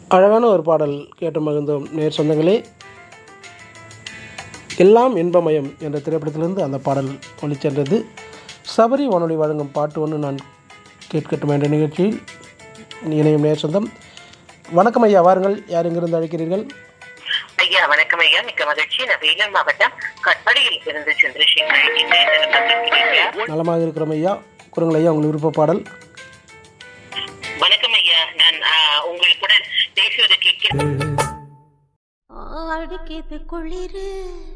அழகான ஒரு பாடல் கேட்டு மகிழ்ந்தோம் நேர் சொந்தங்களே எல்லாம் இன்பமயம் என்ற திரைப்படத்திலிருந்து அந்த பாடல் ஒளிச்சென்றது சபரி வானொலி வழங்கும் பாட்டு ஒன்று நான் கேட்கட்டும் என்ற நிகழ்ச்சியில் இணையும் நேர் சொந்தம் வணக்கம் ஐயா வாருங்கள் யார் எங்கிருந்து அழைக்கிறீர்கள் ஐயா வணக்கம் ஐயா மிக்க மகிழ்ச்சி நான் வேலூர் மாவட்டம் கட்படியில் இருந்து சந்திரசேகர் அழைக்கின்றேன் நலமாக இருக்கிறீர்களா? நலமாக இருக்கிறோம் ஐயா கூறுங்கள் ஐயா உங்கள் விருப்ப பாடல் வணக்கம் ஐயா நான் ஆ, உங்களுடன் பேசுவது கேட்கிறேன் அடிக்கிது குளிரு